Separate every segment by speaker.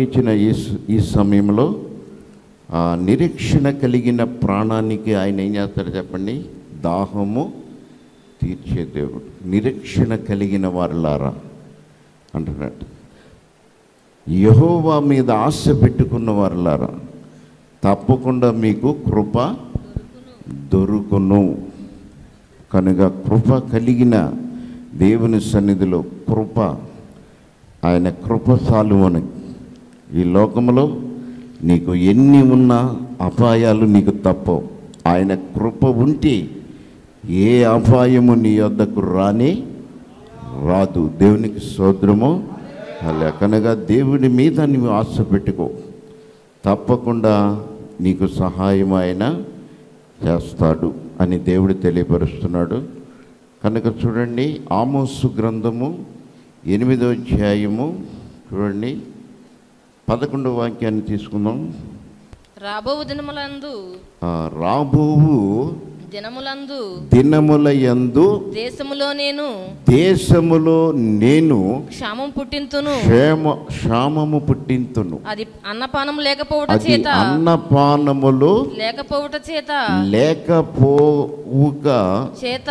Speaker 1: ఇచ్చిన ఈ స- ఈ సమయంలో ఆ నిరీక్షణ కలిగిన ప్రాణానికి ఆయన ఏం చేస్తాడు చెప్పండి దాహము తీర్చే దేవుడు నిరీక్షణ కలిగిన వారులారా అంటున్నట్టు యహోవా మీద ఆశ పెట్టుకున్న వారులారా తప్పకుండా మీకు కృప దొరుకును కనుక కృప కలిగిన దేవుని సన్నిధిలో కృప ఆయన కృప సాలువని ఈ లోకంలో నీకు ఎన్ని ఉన్నా అపాయాలు నీకు తప్పవు ఆయన కృప ఉంటే ఏ అపాయము నీ వద్దకు రాని రాదు దేవునికి సోదరము అలా కనుక దేవుడి మీద నీవు ఆశ పెట్టుకో తప్పకుండా నీకు సహాయం ఆయన చేస్తాడు అని దేవుడు తెలియపరుస్తున్నాడు కనుక చూడండి ఆమోసు గ్రంథము ఎనిమిదో అధ్యాయము చూడండి పదకొండవ వాక్యాన్ని తీసుకుందాం
Speaker 2: రాబో దినములందు
Speaker 1: ఆ, రాబోవు
Speaker 2: దినములందు
Speaker 1: దినముల యందు
Speaker 2: దేశములో నేను
Speaker 1: దేశములో నేను
Speaker 2: క్షామం పుట్టింతును
Speaker 1: క్షేమ క్షామము పుట్టింతును
Speaker 2: అది అన్నపానం లేకపోవట
Speaker 1: అది
Speaker 2: చేత
Speaker 1: అన్నపానములు
Speaker 2: లేకపోవట చేత
Speaker 1: లేకపోవుగా
Speaker 2: చేత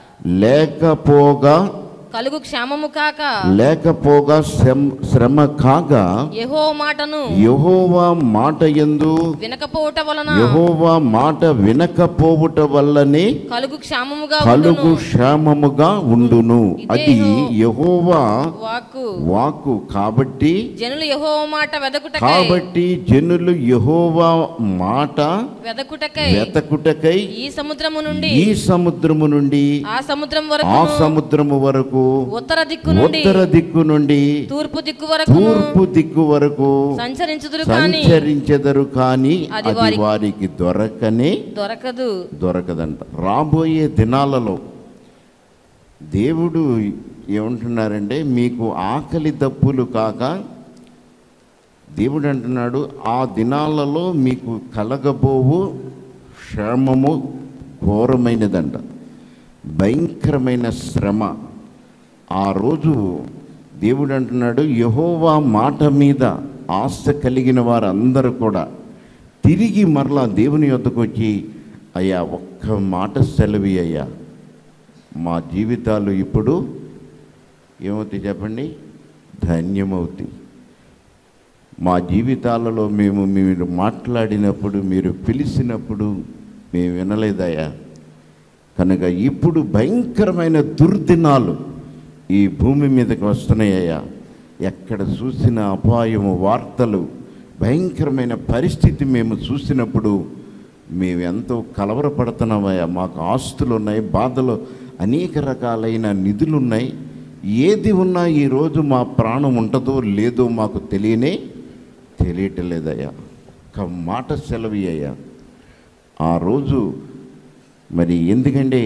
Speaker 1: లేకపోగా
Speaker 2: కలుగు క్షామము కాక
Speaker 1: లేకపోగా శ్రమ- శ్రమ కాగా
Speaker 2: యెహో మాటను
Speaker 1: యహోవా మాట యందు
Speaker 2: వినకపోవట వలన
Speaker 1: యహోవా మాట వినకపోవుట వల్లనే
Speaker 2: కలుగు క్షామముగా
Speaker 1: కలుగు
Speaker 2: ఉండును.
Speaker 1: క్షేమముగా ఉండును అది యహోవా
Speaker 2: వాక్కు
Speaker 1: వాక్కు కాబట్టి
Speaker 2: జనులు యెహో మాట వెదకుటకై
Speaker 1: కాబట్టి జనులు యహోవా మాట
Speaker 2: వెదకుటకై
Speaker 1: వెతకుటకై
Speaker 2: ఈ సముద్రము నుండి
Speaker 1: ఈ సముద్రము నుండి
Speaker 2: ఆ సముద్రం
Speaker 1: ఆ
Speaker 2: వరకు
Speaker 1: సముద్రము వరకు
Speaker 2: ఉత్తర దిక్కు నుండి
Speaker 1: ఉత్తర దిక్కు నుండి
Speaker 2: తూర్పు దిక్కు వరకు
Speaker 1: తూర్పు దిక్కు వరకు
Speaker 2: సంచరించుదురు కానీ
Speaker 1: సంచరించెదరు కానీ
Speaker 2: అది
Speaker 1: అది
Speaker 2: వారికి-
Speaker 1: వారికి దొరకనే
Speaker 2: దొరకదు
Speaker 1: దొరకదంట రాబోయే దినాలలో దేవుడు ఏమంటున్నారంటే మీకు ఆకలి దప్పులు కాక దేవుడు అంటున్నాడు ఆ దినాలలో మీకు కలగబోవు క్షేమము ఘోరమైనదంట భయంకరమైన శ్రమ ఆ రోజు దేవుడు అంటున్నాడు యహోవా మాట మీద ఆశ కలిగిన వారందరూ కూడా తిరిగి మరలా దేవుని యొద్దకు వచ్చి అయ్యా ఒక్క మాట సెలవి అయ్యా మా జీవితాలు ఇప్పుడు ఏమవుతాయి చెప్పండి ధన్యమవుతాయి మా జీవితాలలో మేము మీరు మాట్లాడినప్పుడు మీరు పిలిచినప్పుడు మేము వినలేదయ్యా కనుక ఇప్పుడు భయంకరమైన దుర్దినాలు ఈ భూమి మీదకి వస్తున్నాయ్యా ఎక్కడ చూసిన అపాయము వార్తలు భయంకరమైన పరిస్థితి మేము చూసినప్పుడు మేము ఎంతో కలవరపడుతున్నామయ్యా మాకు ఆస్తులు ఉన్నాయి బాధలు అనేక రకాలైన నిధులు ఉన్నాయి ఏది ఉన్నా ఈరోజు మా ప్రాణం ఉంటుందో లేదో మాకు తెలియనే తెలియటలేదయ్యా ఒక మాట సెలవి అయ్యా ఆ రోజు మరి ఎందుకంటే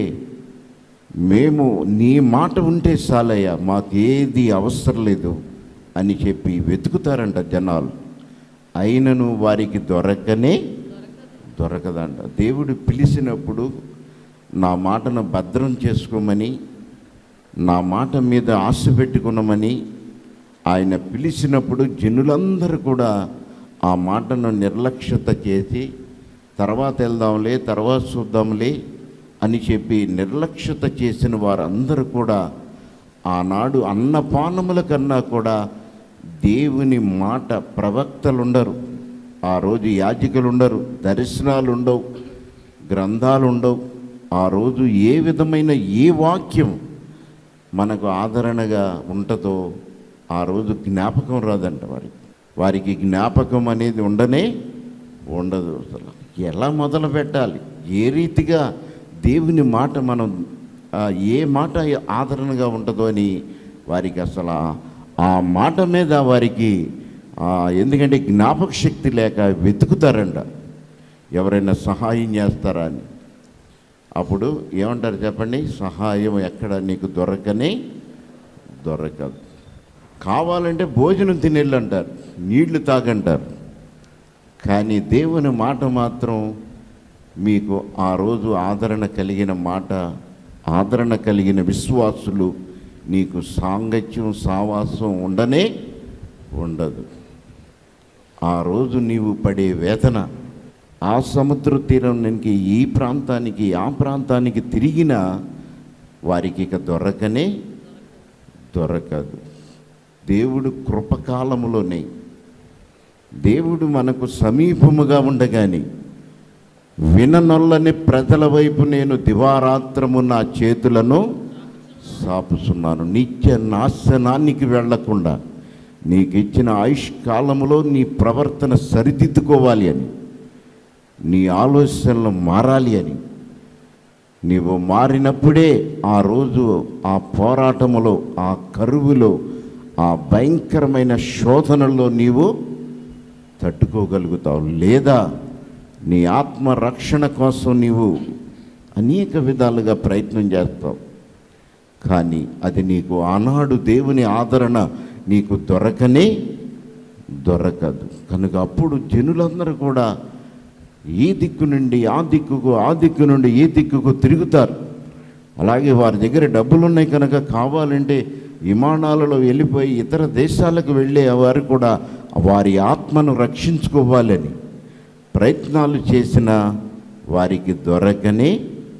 Speaker 1: మేము నీ మాట ఉంటే చాలయ్యా మాకు ఏది అవసరం లేదు అని చెప్పి వెతుకుతారంట జనాలు అయినను వారికి దొరకనే దొరకదంట దేవుడు పిలిచినప్పుడు నా మాటను భద్రం చేసుకోమని నా మాట మీద ఆశ పెట్టుకున్నామని ఆయన పిలిచినప్పుడు జనులందరూ కూడా ఆ మాటను నిర్లక్ష్యత చేసి తర్వాత వెళ్దాంలే తర్వాత చూద్దాంలే అని చెప్పి నిర్లక్ష్యత చేసిన వారందరూ కూడా ఆనాడు అన్నపానముల కన్నా కూడా దేవుని మాట ప్రవక్తలు ఉండరు ఆ రోజు యాజకులు ఉండరు దర్శనాలు ఉండవు గ్రంథాలు ఉండవు ఆ రోజు ఏ విధమైన ఏ వాక్యం మనకు ఆదరణగా ఉంటుందో ఆ రోజు జ్ఞాపకం రాదంట వారికి వారికి జ్ఞాపకం అనేది ఉండనే ఉండదు అసలు ఎలా మొదలు పెట్టాలి ఏ రీతిగా దేవుని మాట మనం ఆ, ఏ మాట ఆదరణగా ఉంటుందో అని వారికి అసలు ఆ- ఆ మాట మీద వారికి ఆ, ఎందుకంటే జ్ఞాపక శక్తి లేక వెతుకుతారంట ఎవరైనా సహాయం చేస్తారా అని అప్పుడు ఏమంటారు చెప్పండి సహాయం ఎక్కడ నీకు దొరకనే దొరకదు కావాలంటే భోజనం తినేళ్ళు అంటారు నీళ్లు తాగంటారు కానీ దేవుని మాట మాత్రం మీకు ఆ రోజు ఆదరణ కలిగిన మాట ఆదరణ కలిగిన విశ్వాసులు నీకు సాంగత్యం సావాసం ఉండనే ఉండదు ఆ రోజు నీవు పడే వేదన ఆ సముద్ర తీరం నుంచి ఈ ప్రాంతానికి ఆ ప్రాంతానికి తిరిగిన వారికి ఇక దొరకనే దొరకదు దేవుడు కృపకాలములోనే దేవుడు మనకు సమీపముగా ఉండగాని విననొల్లని ప్రజల వైపు నేను దివారాత్రము నా చేతులను సాపుతున్నాను నిత్య నాశనానికి వెళ్లకుండా నీకు ఇచ్చిన ఆయుష్ కాలములో నీ ప్రవర్తన సరిదిద్దుకోవాలి అని నీ ఆలోచనలు మారాలి అని నీవు మారినప్పుడే ఆ రోజు ఆ పోరాటములో ఆ కరువులో ఆ భయంకరమైన శోధనలో నీవు తట్టుకోగలుగుతావు లేదా నీ ఆత్మ రక్షణ కోసం నీవు అనేక విధాలుగా ప్రయత్నం చేస్తావు కానీ అది నీకు ఆనాడు దేవుని ఆదరణ నీకు దొరకనే దొరకదు కనుక అప్పుడు జనులందరూ కూడా ఈ దిక్కు నుండి ఆ దిక్కుకు ఆ దిక్కు నుండి ఈ దిక్కుకు తిరుగుతారు అలాగే వారి దగ్గర డబ్బులు ఉన్నాయి కనుక కావాలంటే విమానాలలో వెళ్ళిపోయి ఇతర దేశాలకు వెళ్ళే వారు కూడా వారి ఆత్మను రక్షించుకోవాలని ప్రయత్నాలు చేసిన వారికి దొరకనే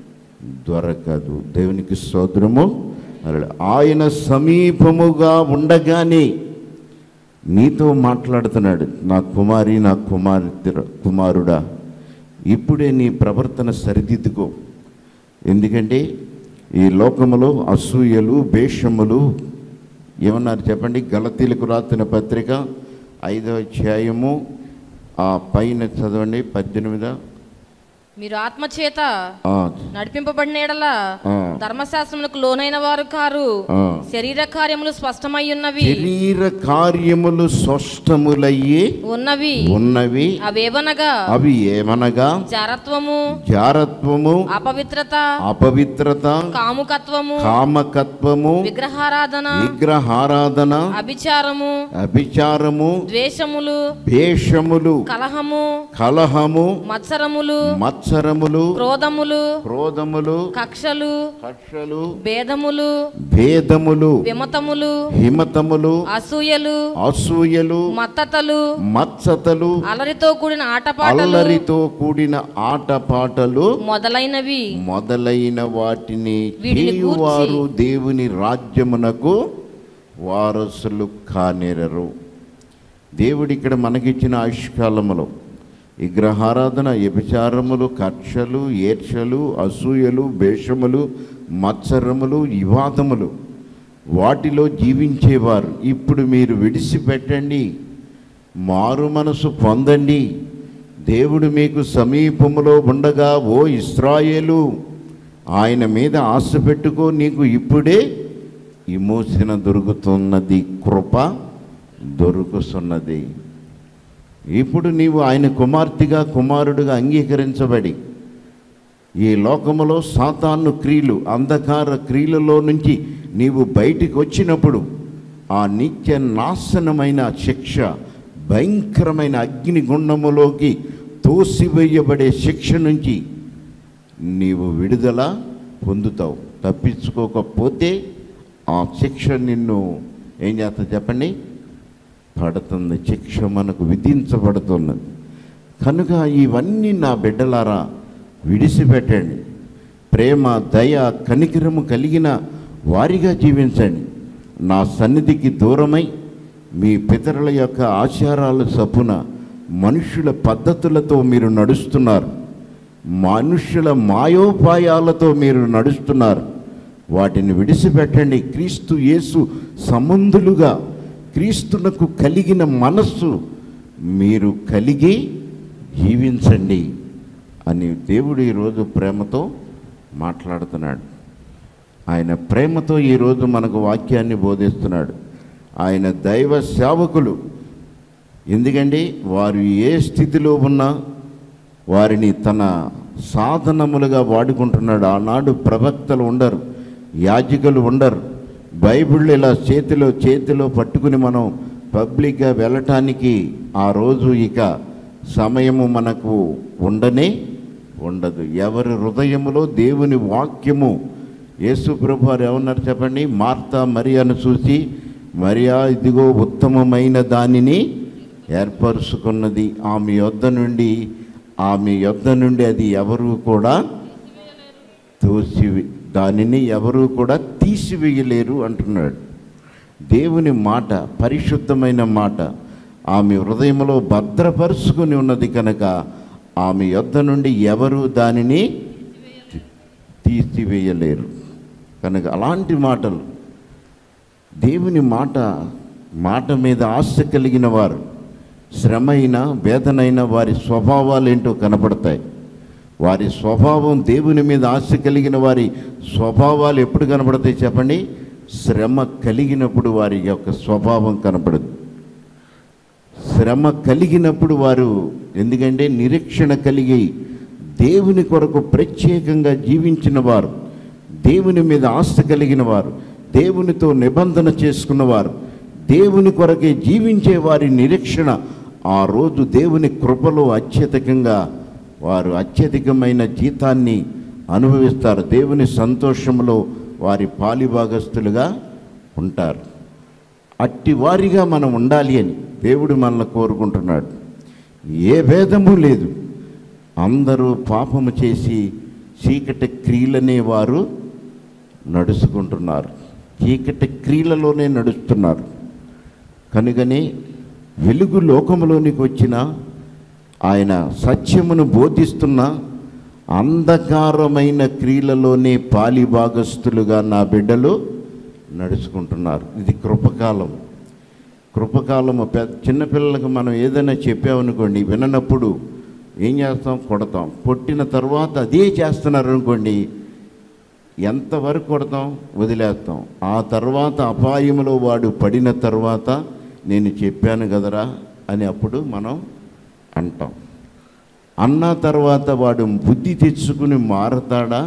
Speaker 1: దొరకదు దేవునికి స్తోత్రము ఆయన సమీపముగా ఉండగానే నీతో మాట్లాడుతున్నాడు నా కుమారి నా కుమార్తె కుమారుడా ఇప్పుడే నీ ప్రవర్తన సరిదిద్దుకో ఎందుకంటే ఈ లోకములో అసూయలు భేషములు ఏమన్నారు చెప్పండి గలతీలకు రాసిన పత్రిక ఐదవ అధ్యాయము ఆ పైన చదవండి పద్దెనిమిదా
Speaker 2: మీరు ఆత్మచేత
Speaker 1: ఆ,
Speaker 2: నడిపింపబడిన ఎడల
Speaker 1: ఆ.
Speaker 2: ధర్మశాస్త్రములకు లోనైన వారు కారు
Speaker 1: ఆ.
Speaker 2: శరీర కార్యములు స్పష్టమై ఉన్నవి
Speaker 1: శరీర కార్యములు స్పష్టములయ్యి
Speaker 2: ఉన్నవి
Speaker 1: ఉన్నవి
Speaker 2: అవేవనగా
Speaker 1: అవి ఏమనగా
Speaker 2: జారత్వము
Speaker 1: జారత్వము
Speaker 2: అపవిత్రత
Speaker 1: అపవిత్రత
Speaker 2: కాముకత్వము
Speaker 1: కామకత్వము
Speaker 2: విగ్రహారాధన
Speaker 1: విగ్రహారాధన
Speaker 2: అభిచారము
Speaker 1: అభిచారము
Speaker 2: ద్వేషములు
Speaker 1: భేషములు
Speaker 2: కలహము
Speaker 1: కలహము
Speaker 2: మత్సరములు
Speaker 1: మత్సరములు
Speaker 2: క్రోధములు
Speaker 1: క్రోధములు
Speaker 2: కక్షలు
Speaker 1: కక్షలు
Speaker 2: భేదములు
Speaker 1: భేదములు
Speaker 2: విమతములు
Speaker 1: హిమతములు
Speaker 2: అసూయలు
Speaker 1: అసూయలు
Speaker 2: మత్తతలు
Speaker 1: మత్సతలు
Speaker 2: అలరితో కూడిన ఆటపాటలు
Speaker 1: అల్లరితో కూడిన ఆటపాటలు
Speaker 2: మొదలైనవి
Speaker 1: మొదలైన వాటిని
Speaker 2: వీటిని
Speaker 1: చేయువారు దేవుని రాజ్యమునకు వారసులు కానేరరు దేవుడు ఇక్కడ మనకిచ్చిన ఆయుష్కాలములో విగ్రహారాధన వ్యభిచారములు కక్షలు ఏర్షలు అసూయలు భేషములు మత్సరములు వివాదములు వాటిలో జీవించేవారు ఇప్పుడు మీరు విడిచిపెట్టండి మారు మనసు పొందండి దేవుడు మీకు సమీపములో ఉండగా ఓ ఇస్రాయేలు ఆయన మీద ఆశ పెట్టుకో నీకు ఇప్పుడే విమోచన దొరుకుతున్నది కృప దొరుకుతున్నది ఇప్పుడు నీవు ఆయన కుమార్తెగా కుమారుడిగా అంగీకరించబడి ఈ లోకములో సాతాను క్రియలు అంధకార క్రియలలో నుంచి నీవు బయటికి వచ్చినప్పుడు ఆ నిత్య నాశనమైన శిక్ష భయంకరమైన అగ్నిగుండములోకి తోసివేయబడే శిక్ష నుంచి నీవు విడుదల పొందుతావు తప్పించుకోకపోతే ఆ శిక్ష నిన్ను ఏం చేస్తా చెప్పండి పడుతుంది శిక్ష మనకు విధించబడుతున్నది కనుక ఇవన్నీ నా బిడ్డలారా విడిచిపెట్టండి ప్రేమ దయ కనికరము కలిగిన వారిగా జీవించండి నా సన్నిధికి దూరమై మీ పితరుల యొక్క ఆచారాల చప్పున మనుషుల పద్ధతులతో మీరు నడుస్తున్నారు మనుషుల మాయోపాయాలతో మీరు నడుస్తున్నారు వాటిని విడిచిపెట్టండి క్రీస్తు యేసు సంబంధులుగా క్రీస్తునకు కలిగిన మనస్సు మీరు కలిగి జీవించండి అని దేవుడు ఈరోజు ప్రేమతో మాట్లాడుతున్నాడు ఆయన ప్రేమతో ఈరోజు మనకు వాక్యాన్ని బోధిస్తున్నాడు ఆయన దైవ సేవకులు ఎందుకంటే వారు ఏ స్థితిలో ఉన్నా వారిని తన సాధనములుగా వాడుకుంటున్నాడు ఆనాడు ప్రవక్తలు ఉండరు యాజకులు ఉండరు బైబిల్ ఇలా చేతిలో చేతిలో పట్టుకుని మనం పబ్లిక్గా వెళ్ళటానికి ఆ రోజు ఇక సమయము మనకు ఉండనే ఉండదు ఎవరి హృదయములో దేవుని వాక్యము యేసు ప్రభు వారు ఏమన్నారు చెప్పండి మార్తా మరియాను చూసి మరియా ఇదిగో ఉత్తమమైన దానిని ఏర్పరుచుకున్నది ఆమె యొద్ద నుండి ఆమె యొద్ద నుండి అది ఎవరు కూడా తోసి దానిని ఎవరు కూడా తీసివేయలేరు అంటున్నాడు దేవుని మాట పరిశుద్ధమైన మాట ఆమె హృదయంలో భద్రపరుచుకుని ఉన్నది కనుక ఆమె యొద్ద నుండి ఎవరు దానిని తీ- తీసివేయలేరు కనుక అలాంటి మాటలు దేవుని మాట మాట మీద ఆశ కలిగిన వారు శ్రమైన వేదనైన వారి స్వభావాలు ఏంటో కనపడతాయి వారి స్వభావం దేవుని మీద ఆశ కలిగిన వారి స్వభావాలు ఎప్పుడు కనపడతాయి చెప్పండి శ్రమ కలిగినప్పుడు వారి యొక్క స్వభావం కనపడదు శ్రమ కలిగినప్పుడు వారు ఎందుకంటే నిరీక్షణ కలిగి దేవుని కొరకు ప్రత్యేకంగా జీవించిన వారు దేవుని మీద ఆశ కలిగిన వారు దేవునితో నిబంధన చేసుకున్నవారు దేవుని కొరకే జీవించే వారి నిరీక్షణ ఆ రోజు దేవుని కృపలో అత్యధికంగా వారు అత్యధికమైన జీతాన్ని అనుభవిస్తారు దేవుని సంతోషంలో వారి పాలిభాగస్తులుగా ఉంటారు అట్టి వారిగా మనం ఉండాలి అని దేవుడు మనల్ని కోరుకుంటున్నాడు ఏ భేదము లేదు అందరూ పాపము చేసి చీకటి క్రియలనే వారు నడుచుకుంటున్నారు చీకటి క్రియలలోనే నడుస్తున్నారు కనుకనే వెలుగు లోకములోనికి వచ్చిన ఆయన సత్యమును బోధిస్తున్న అంధకారమైన క్రియలలోనే పాలిభాగస్తులుగా నా బిడ్డలు నడుచుకుంటున్నారు ఇది కృపకాలం కృపకాలము పెద్ద చిన్నపిల్లలకు మనం ఏదైనా చెప్పామనుకోండి విననప్పుడు ఏం చేస్తాం కొడతాం కొట్టిన తర్వాత అదే చేస్తున్నారు అనుకోండి ఎంతవరకు కొడతాం వదిలేస్తాం ఆ తర్వాత అపాయంలో వాడు పడిన తర్వాత నేను చెప్పాను కదరా అని అప్పుడు మనం అంటాం అన్న తర్వాత వాడు బుద్ధి తెచ్చుకుని మారతాడా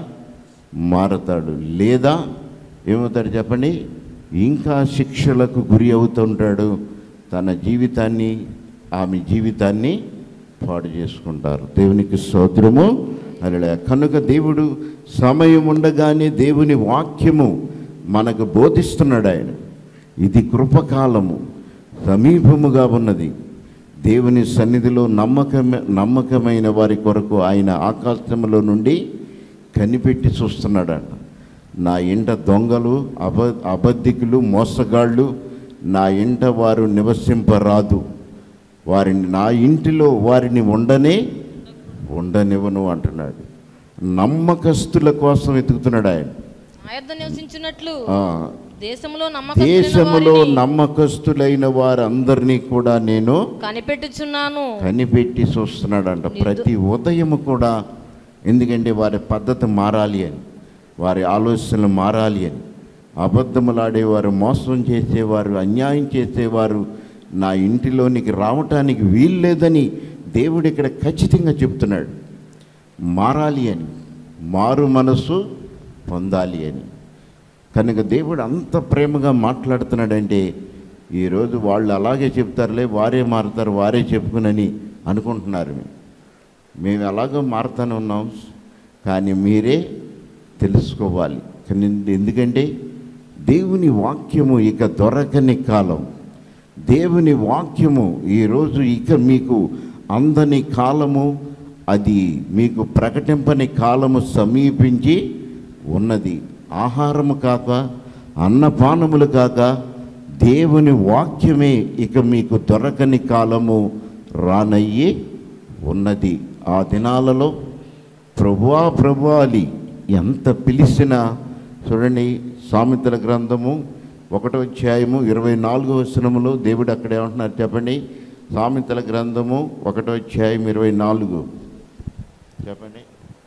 Speaker 1: మారతాడు లేదా ఏమవుతాడు చెప్పండి ఇంకా శిక్షలకు గురి అవుతుంటాడు తన జీవితాన్ని ఆమె జీవితాన్ని పాడు చేసుకుంటారు దేవునికి స్తోత్రము అలా కనుక దేవుడు సమయం ఉండగానే దేవుని వాక్యము మనకు బోధిస్తున్నాడు ఆయన ఇది కృపకాలము సమీపముగా ఉన్నది దేవుని సన్నిధిలో నమ్మకమే నమ్మకమైన వారి కొరకు ఆయన ఆకాశంలో నుండి కనిపెట్టి చూస్తున్నాడంట నా ఇంట దొంగలు అబ అబద్ధికులు మోసగాళ్ళు నా ఇంట వారు నివసింపరాదు వారిని నా ఇంటిలో వారిని ఉండనే ఉండనివ్వను అంటున్నాడు నమ్మకస్తుల కోసం వెతుకుతున్నాడు ఆయన
Speaker 2: ఆయద్ద నివసించున్నట్లు
Speaker 1: ఆ,
Speaker 2: దేశంలో నమ్మకం
Speaker 1: దేశములో నమ్మకస్తులైన వారందరినీ కూడా నేను
Speaker 2: కనిపెట్టుచున్నాను
Speaker 1: కనిపెట్టి చూస్తున్నాడంట ప్రతి ఉదయం కూడా ఎందుకంటే వారి పద్ధతి మారాలి అని వారి ఆలోచనలు మారాలి అని అబద్ధములాడేవారు మోసం చేసేవారు అన్యాయం చేసేవారు నా ఇంటిలోనికి రావటానికి వీల్లేదని దేవుడు ఇక్కడ ఖచ్చితంగా చెప్తున్నాడు మారాలి అని మారు మనసు పొందాలి అని కనుక దేవుడు అంత ప్రేమగా మాట్లాడుతున్నాడంటే ఈరోజు వాళ్ళు అలాగే చెప్తారులే వారే మారుతారు వారే చెప్పుకునని అనుకుంటున్నారు మేము మేము ఎలాగో మారుతానే ఉన్నాం కానీ మీరే తెలుసుకోవాలి కానీ ఎందుకంటే దేవుని వాక్యము ఇక దొరకని కాలం దేవుని వాక్యము ఈరోజు ఇక మీకు అందని కాలము అది మీకు ప్రకటింపని కాలము సమీపించి ఉన్నది ఆహారము కాక అన్నపానములు కాక దేవుని వాక్యమే ఇక మీకు దొరకని కాలము రానయ్యి ఉన్నది ఆ దినాలలో ప్రభువా ప్రభువాలి ఎంత పిలిచినా చూడండి సామెతల గ్రంథము ఒకటో అధ్యాయము ఇరవై నాలుగో వచనములో దేవుడు అక్కడ ఏమంటున్నారు చెప్పండి సామెతల గ్రంథము ఒకటో అధ్యాయం ఇరవై నాలుగు చెప్పండి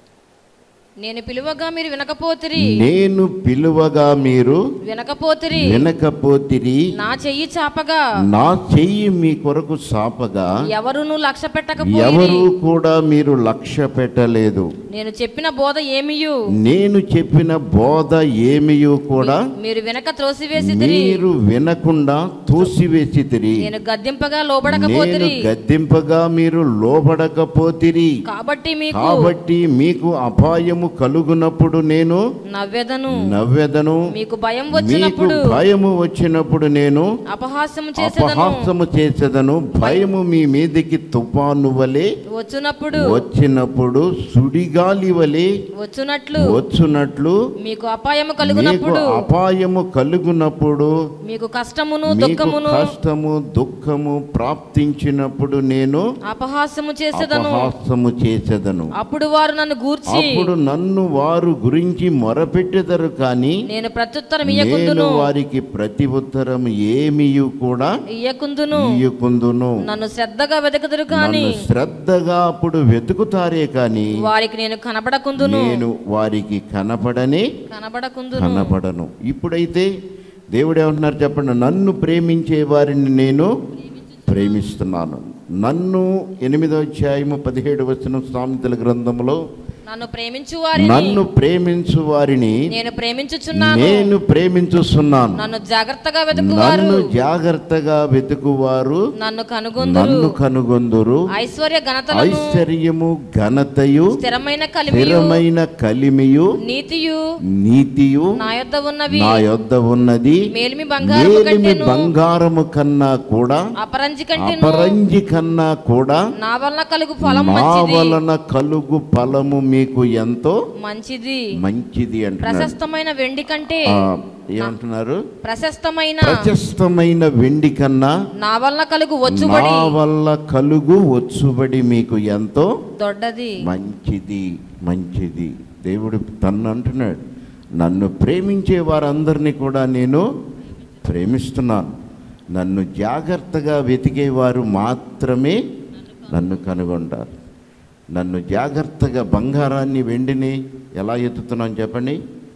Speaker 2: నేను పిలువగా మీరు వినకపోతిరి
Speaker 1: నేను పిలువగా మీరు
Speaker 2: వినకపోతిరి
Speaker 1: వినకపోతిరి
Speaker 2: నా చెయ్యి చాపగా
Speaker 1: నా చెయ్యి మీ కొరకు సాపగా
Speaker 2: ఎవరును లక్ష్య
Speaker 1: ఎవరు
Speaker 2: పెట్టకపోయిరి
Speaker 1: కూడా మీరు లక్ష్య పెట్టలేదు
Speaker 2: నేను చెప్పిన బోధ ఏమియు
Speaker 1: నేను చెప్పిన బోధ ఏమియో కూడా
Speaker 2: మీరు వెనక త్రోసివేసిదిరి
Speaker 1: మీరు వినకుండా తోసివేసితిరి
Speaker 2: నేను గద్దింపగా
Speaker 1: నేను
Speaker 2: లోబడకపోతిరి
Speaker 1: గద్దింపగా మీరు లోబడకపోతిరి
Speaker 2: కాబట్టి మీకు
Speaker 1: కాబట్టి మీకు అపాయము దాహము కలుగునప్పుడు నేను
Speaker 2: నవ్వెదను
Speaker 1: నవ్వెదను
Speaker 2: మీకు భయం
Speaker 1: మీకు
Speaker 2: వచ్చినప్పుడు
Speaker 1: భయము వచ్చినప్పుడు నేను
Speaker 2: అపహాస్యము చేసేదను
Speaker 1: అపహాసము చేసేదను భయము మీ మీదికి తుఫాను వలె
Speaker 2: వచ్చినప్పుడు
Speaker 1: వచ్చినప్పుడు సుడిగాలి వలె
Speaker 2: వచ్చునట్లు
Speaker 1: వచ్చునట్లు
Speaker 2: మీకు అపాయము
Speaker 1: మీకు
Speaker 2: కలుగునప్పుడు
Speaker 1: అపాయము కలుగునప్పుడు
Speaker 2: మీకు కష్టమును
Speaker 1: మీకు
Speaker 2: దుఃఖమును
Speaker 1: కష్టము దుఃఖము ప్రాప్తించినప్పుడు నేను
Speaker 2: అపహాస్యము చేసేదను
Speaker 1: అపహాసము చేసేదను
Speaker 2: అప్పుడు వారు నన్ను గూర్చి
Speaker 1: అప్పుడు నన్ను వారు గురించి మొరపెట్టెదరు కానీ
Speaker 2: నేను ప్రత్యుత్తరం
Speaker 1: నేను
Speaker 2: ఇయ్యకుందును
Speaker 1: వారికి ప్రతి ఉత్తరం ఏమియు కూడా
Speaker 2: ఇయ్యకుందును
Speaker 1: ఇయ్యకుందును
Speaker 2: నన్ను శ్రద్ధగా వెతకదురు కాని
Speaker 1: నన్ను శ్రద్ధగా అప్పుడు వెతుకుతారే కానీ
Speaker 2: వారికి నేను కనబడకుందును
Speaker 1: నేను వారికి కనపడని
Speaker 2: కనబడకుందును
Speaker 1: కనపడను ఇప్పుడైతే దేవుడు ఏమంటున్నారు చెప్పండి నన్ను ప్రేమించే వారిని నేను ప్రేమిస్తున్నాను నన్ను ఎనిమిదో అధ్యాయము పదిహేడు వచ్చిన సామెతల గ్రంథంలో
Speaker 2: నన్ను ప్రేమించు వారిని
Speaker 1: నన్ను ప్రేమించు వారిని
Speaker 2: నేను ప్రేమించుచున్నాను
Speaker 1: నేను ప్రేమించుస్తున్నాను
Speaker 2: నన్ను జాగ్రత్తగా వెతుకువారు
Speaker 1: నన్ను జాగ్రత్తగా వెతుకువారు
Speaker 2: నన్ను కనుగొందురు
Speaker 1: నన్ను కనుగొందురు
Speaker 2: ఐశ్వర్య ఘనతలను
Speaker 1: ఐశ్వర్యము ఘనతయు
Speaker 2: స్థిరమైన కలిమియు
Speaker 1: స్థిరమైన కలిమియు
Speaker 2: నీతియు
Speaker 1: నీతియు
Speaker 2: నా యొద్ద ఉన్నవి
Speaker 1: నా యొద్ద ఉన్నది
Speaker 2: మేలిమి బంగారము
Speaker 1: మేలిమి
Speaker 2: కంటెను
Speaker 1: బంగారము కన్నా కూడా
Speaker 2: అపరంజి కంటెను
Speaker 1: అపరంజి కన్నా కూడా
Speaker 2: నా వలన కలుగు ఫలం
Speaker 1: నా
Speaker 2: మంచిది
Speaker 1: వలన కలుగు ఫలము మీకు ఎంతో
Speaker 2: మంచిది
Speaker 1: మంచిది అంటున్నారు
Speaker 2: ప్రశస్తమైన వెండి కంటే
Speaker 1: ఆ, ఏమంటున్నారు
Speaker 2: ప్రశస్తమైన
Speaker 1: ప్రశస్తమైన వెండి కన్నా
Speaker 2: నా వలన కలుగు
Speaker 1: నా
Speaker 2: వచ్చుబడి
Speaker 1: వల్ల కలుగు వచ్చుబడి మీకు ఎంతో
Speaker 2: దొడ్డది
Speaker 1: మంచిది మంచిది దేవుడు తన్ను అంటున్నాడు నన్ను ప్రేమించే వారందరినీ కూడా నేను ప్రేమిస్తున్నాను నన్ను జాగ్రత్తగా వెతికేవారు మాత్రమే నన్ను కనుగొంటారు నన్ను జాగ్రత్తగా బంగారాన్ని వెండిని ఎలా ఎత్తుతున్నాం చెప్పండి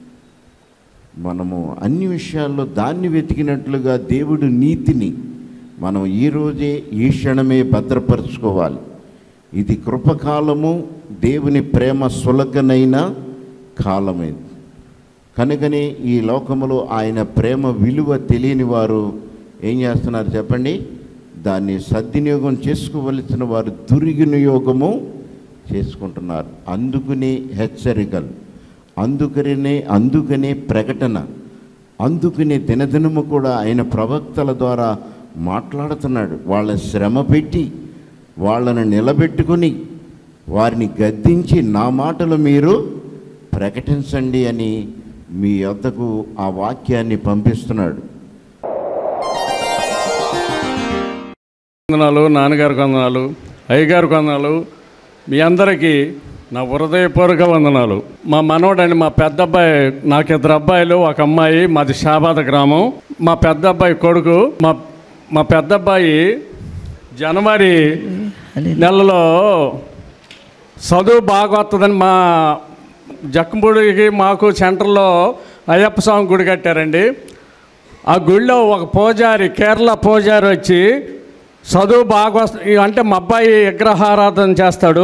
Speaker 1: మనము అన్ని విషయాల్లో దాన్ని వెతికినట్లుగా దేవుడు నీతిని మనం ఈరోజే ఈ క్షణమే భద్రపరచుకోవాలి ఇది కృపకాలము దేవుని ప్రేమ సులకనైన కాలమైంది కనుకనే ఈ లోకములో ఆయన ప్రేమ విలువ తెలియని వారు ఏం చేస్తున్నారు చెప్పండి దాన్ని సద్వినియోగం చేసుకోవలసిన వారు దుర్వినియోగము చేసుకుంటున్నారు అందుకునే హెచ్చరికలు అందుకనే అందుకనే ప్రకటన అందుకనే దినదినము కూడా ఆయన ప్రవక్తల ద్వారా మాట్లాడుతున్నాడు వాళ్ళ శ్రమ పెట్టి వాళ్ళను నిలబెట్టుకుని వారిని గద్దించి నా మాటలు మీరు ప్రకటించండి అని మీ వద్దకు ఆ వాక్యాన్ని పంపిస్తున్నాడు
Speaker 3: వందనాలు నాన్నగారికి వందనాలు అయ్యగారికి వందనాలు మీ అందరికీ నా హృదయపూర్వక వందనాలు మా మనవడండి మా పెద్ద అబ్బాయి నాకు ఇద్దరు అబ్బాయిలు ఒక అమ్మాయి మాది షాబాద్ గ్రామం మా పెద్ద అబ్బాయి కొడుకు మా మా పెద్ద అబ్బాయి జనవరి నెలలో చదువు బాగా వస్తుందని మా జక్కంపూడికి మాకు సెంటర్లో అయ్యప్ప స్వామి గుడి కట్టారండి ఆ గుడిలో ఒక పూజారి కేరళ పూజారి వచ్చి చదువు బాగా వస్త అంటే మా అబ్బాయి విగ్రహారాధన చేస్తాడు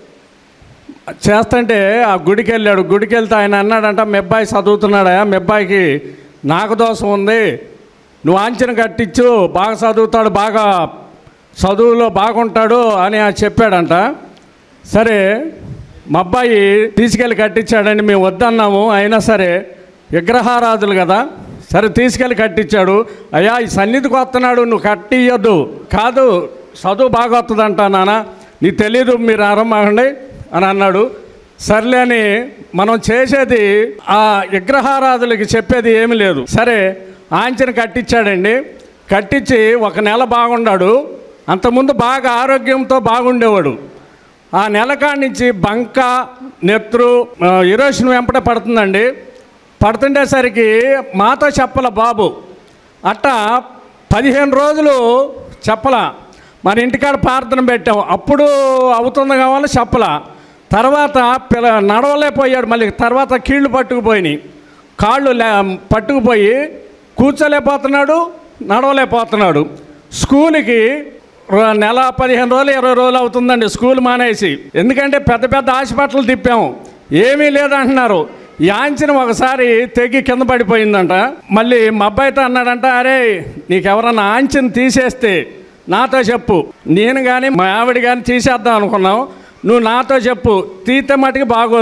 Speaker 3: చేస్తుంటే ఆ గుడికి వెళ్ళాడు గుడికి వెళ్తే ఆయన అన్నాడంట మీ అబ్బాయి చదువుతున్నాడా మీ అబ్బాయికి నాగదోషం ఉంది నువ్వు ఆంచన కట్టించు బాగా చదువుతాడు బాగా చదువులో బాగుంటాడు అని ఆయన చెప్పాడంట సరే మా అబ్బాయి తీసుకెళ్ళి కట్టించాడని మేము వద్దన్నాము అయినా సరే విగ్రహారాధులు కదా సరే తీసుకెళ్ళి కట్టించాడు అయ్యా ఈ సన్నిధికి వస్తున్నాడు నువ్వు కట్టియద్దు కాదు చదువు బాగా వస్తుందంట నాన్న నీకు తెలీదు మీరు ఆరంభండి అని అన్నాడు సర్లే అని మనం చేసేది ఆ విగ్రహారాధులకి చెప్పేది ఏమీ లేదు సరే ఆంచన కట్టించాడండి కట్టించి ఒక నెల బాగున్నాడు అంతకుముందు బాగా ఆరోగ్యంతో బాగుండేవాడు ఆ నెల కాడి నుంచి బంక నెత్రు ఆ, ఇరోషన్ వెంపట పడుతుందండి పడుతుండేసరికి మాతో చెప్పల బాబు అట్ట పదిహేను రోజులు చెప్పల మన ఇంటికాడ ప్రార్థన పెట్టాం అప్పుడు అవుతుంది కావాలి చెప్పల తర్వాత పిల్ల నడవలేకపోయాడు మళ్ళీ తర్వాత కీళ్ళు పట్టుకుపోయినాయి కాళ్ళు లే పట్టుకుపోయి కూర్చోలేకపోతున్నాడు నడవలేకపోతున్నాడు స్కూల్కి ర- నెల పదిహేను రోజులు ఇరవై రోజులు అవుతుందండి స్కూల్ మానేసి ఎందుకంటే పెద్ద పెద్ద హాస్పిటల్ తిప్పాము ఏమీ లేదంటున్నారు యాంచిన ఒకసారి తెగి కింద పడిపోయిందంట మళ్ళీ మా అబ్బాయితో అన్నాడంట అరే నీకెవరన్నా ఆంచిన తీసేస్తే నాతో చెప్పు నేను కానీ మా ఆవిడ కానీ తీసేద్దాం అనుకున్నాం నువ్వు నాతో చెప్పు తీతే మటుకు బాగోదు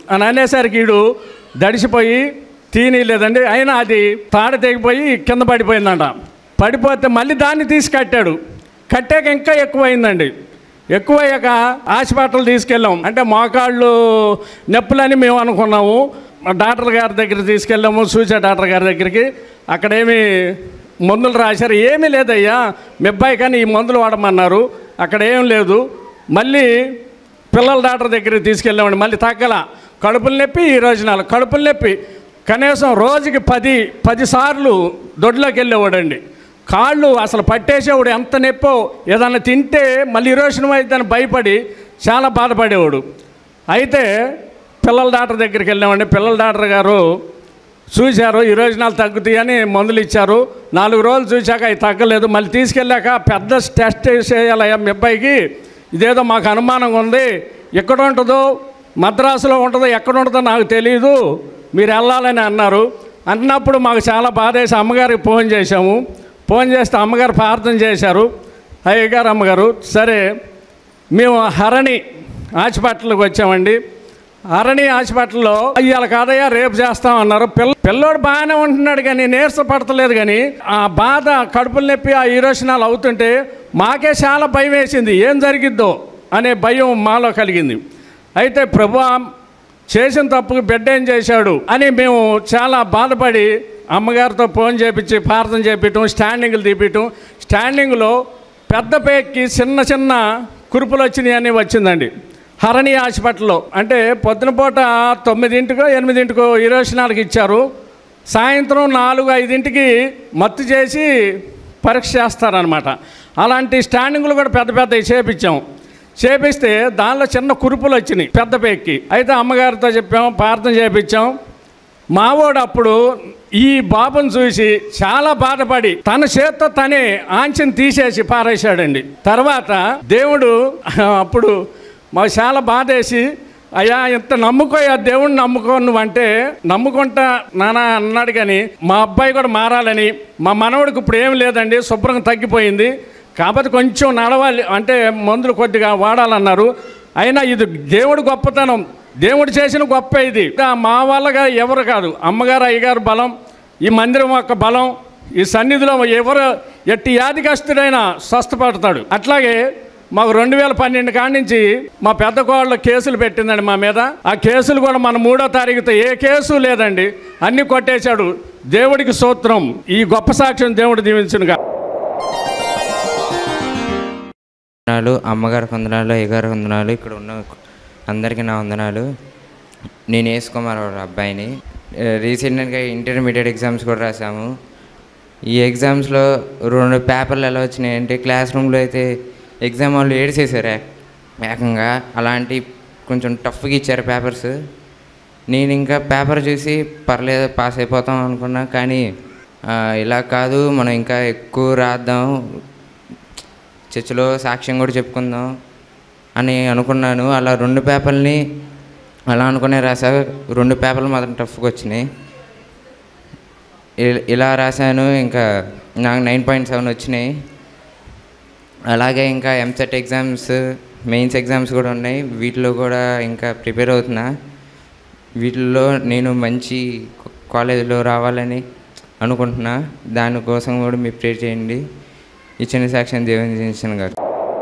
Speaker 3: అని అనేసరికి వీడు దడిసిపోయి తీయలేదండి అయినా అది తాడ తెగిపోయి కింద పడిపోయిందంట పడిపోతే మళ్ళీ దాన్ని తీసి కట్టాడు కట్టాక ఇంకా ఎక్కువైందండి ఎక్కువయ్యాక హాస్పిటల్ తీసుకెళ్ళాం అంటే మోకాళ్ళు నొప్పులని మేము అనుకున్నాము మా డాక్టర్ గారి దగ్గరికి తీసుకెళ్ళాము సూచా డాక్టర్ గారి దగ్గరికి అక్కడేమి మందులు రాశారు ఏమీ లేదయ్యా మీ అబ్బాయి కానీ ఈ మందులు వాడమన్నారు అక్కడ ఏం లేదు మళ్ళీ పిల్లల డాక్టర్ దగ్గరికి తీసుకెళ్ళామండి మళ్ళీ తగ్గల కడుపులు నొప్పి ఈ రోజు నాలుగు కడుపులు నొప్పి కనీసం రోజుకి పది పది సార్లు దొడ్లోకి వెళ్ళేవాడండి కాళ్ళు అసలు పట్టేసేవాడు ఎంత నొప్పో ఏదన్నా తింటే మళ్ళీ ఇరోషనం అయిద్దని భయపడి చాలా బాధపడేవాడు అయితే పిల్లల డాక్టర్ దగ్గరికి వెళ్ళామండి పిల్లల డాక్టర్ గారు చూశారు ఈ రోజు నాలుగు తగ్గుతాయని మందులు ఇచ్చారు నాలుగు రోజులు చూశాక అవి తగ్గలేదు మళ్ళీ తీసుకెళ్ళాక పెద్ద టెస్ట్ చేయాలయ్యా మీ అబ్బాయికి ఇదేదో మాకు అనుమానంగా ఉంది ఎక్కడ ఉంటుందో మద్రాసులో ఉంటుందో ఎక్కడ ఉంటుందో నాకు తెలియదు మీరు వెళ్ళాలని అన్నారు అన్నప్పుడు మాకు చాలా బాధ వేసి అమ్మగారికి ఫోన్ చేశాము ఫోన్ చేస్తే అమ్మగారు ప్రార్థన చేశారు అయ్యగారు అమ్మగారు సరే మేము హరణి హాస్పిటల్కి వచ్చామండి హరణి హాస్పిటల్లో ఇవాళ కాదయ్యా రేపు చేస్తామన్నారు పిల్ల పిల్లోడు బాగానే ఉంటున్నాడు కానీ నీరస పడతలేదు కానీ ఆ బాధ కడుపులు నొప్పి ఆ ఈరోషనాలు అవుతుంటే మాకే చాలా భయం వేసింది ఏం జరిగిద్దో అనే భయం మాలో కలిగింది అయితే ప్రభు చేసిన తప్పుకు బిడ్డ ఏం చేశాడు అని మేము చాలా బాధపడి అమ్మగారితో ఫోన్ చేపించి ప్రార్థన చేపించడం స్టాండింగ్లు తీపించడం స్టాండింగ్లో పెద్ద పేక్కి చిన్న చిన్న కురుపులు వచ్చినాయి అని వచ్చిందండి హరణి హాస్పిటల్లో అంటే పొద్దున పూట తొమ్మిదింటికో ఎనిమిదింటికో ఇరవై నాలుగు ఇచ్చారు సాయంత్రం నాలుగు ఐదింటికి మత్తు చేసి పరీక్ష చేస్తారనమాట అలాంటి స్టాండింగ్లు కూడా పెద్ద పెద్దవి చేపించాం చేపిస్తే దానిలో చిన్న కురుపులు వచ్చినాయి పెద్ద పేక్కి అయితే అమ్మగారితో చెప్పాం ప్రార్థన చేపించాం మావోడు అప్పుడు ఈ బాబుని చూసి చాలా బాధపడి తన చేత్తో తనే ఆంచెని తీసేసి పారేశాడండి తర్వాత దేవుడు అప్పుడు మాకు చాలా బాధేసి అయ్యా ఇంత నమ్ముకోయా దేవుడిని నమ్ముకో నువ్వు అంటే నమ్ముకుంటా నానా అన్నాడు కానీ మా అబ్బాయి కూడా మారాలని మా మనవడికి ఇప్పుడు ఏం లేదండి శుభ్రంగా తగ్గిపోయింది కాబట్టి కొంచెం నడవాలి అంటే మందులు కొద్దిగా వాడాలన్నారు అయినా ఇది దేవుడి గొప్పతనం దేవుడు చేసిన గొప్ప ఇది ఇంకా మా వాళ్ళగా ఎవరు కాదు అమ్మగారు అయ్యగారు బలం ఈ మందిరం యొక్క బలం ఈ సన్నిధిలో ఎవరు ఎట్టి యాదికస్తుడైనా స్వస్థపడతాడు అట్లాగే మాకు రెండు వేల పన్నెండు కాడి నుంచి మా పెద్ద కోళ్ళ కేసులు పెట్టిందండి మా మీద ఆ కేసులు కూడా మన మూడో తారీఖుతో ఏ కేసు లేదండి అన్ని కొట్టేశాడు దేవుడికి సూత్రం ఈ గొప్ప సాక్ష్యం దేవుడు దీవించునుగా
Speaker 4: వందనాలు అమ్మగారికి వందనాలు అయ్యగారి వందనాలు ఇక్కడ ఉన్న అందరికీ నా వందనాలు నేను వేసుకోమారు అబ్బాయిని ఆ, రీసెంట్గా ఇంటర్మీడియట్ ఎగ్జామ్స్ కూడా రాసాము ఈ ఎగ్జామ్స్లో రెండు పేపర్లు ఎలా వచ్చినాయి అంటే క్లాస్ రూమ్లో అయితే ఎగ్జామ్ వాళ్ళు ఏడిసేసారు ఏక- ఏకంగా అలాంటి కొంచెం టఫ్గా ఇచ్చారు పేపర్స్ నేను ఇంకా పేపర్ చూసి పర్లేదు పాస్ అయిపోతాం అనుకున్నా కానీ ఆ, ఇలా కాదు మనం ఇంకా ఎక్కువ రాద్దాం చర్చిలో సాక్ష్యం కూడా చెప్పుకుందాం అని అనుకున్నాను అలా రెండు పేపర్ని అలా అనుకునే రాసా రెండు పేపర్లు మాత్రం టఫ్గా వచ్చినాయి ఇ- ఇలా రాశాను ఇంకా నాకు నైన్ పాయింట్ సెవెన్ వచ్చినాయి అలాగే ఇంకా ఎంసెట్ ఎగ్జామ్స్ మెయిన్స్ ఎగ్జామ్స్ కూడా ఉన్నాయి వీటిలో కూడా ఇంకా ప్రిపేర్ అవుతున్నా వీటిల్లో నేను మంచి కాలేజీలో రావాలని అనుకుంటున్నా దానికోసం కూడా మీరు ప్రే చేయండి ఇచ్చిన సాక్ష్యం దేవుని గారు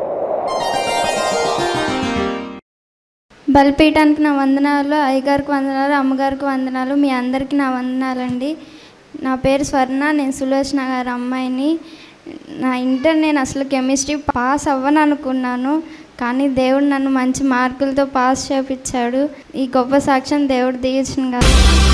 Speaker 5: బలిపీయటానికి నా వందనాలు అయ్యగారికి వందనాలు అమ్మగారికి వందనాలు మీ అందరికీ నా వందనాలండి నా పేరు స్వర్ణ నేను సులోచన గారి అమ్మాయిని నా ఇంటర్ నేను అసలు కెమిస్ట్రీ పాస్ అవ్వను అనుకున్నాను కానీ దేవుడు నన్ను మంచి మార్కులతో పాస్ చేపించాడు ఈ గొప్ప సాక్ష్యం దేవుడు దీవించిన గారు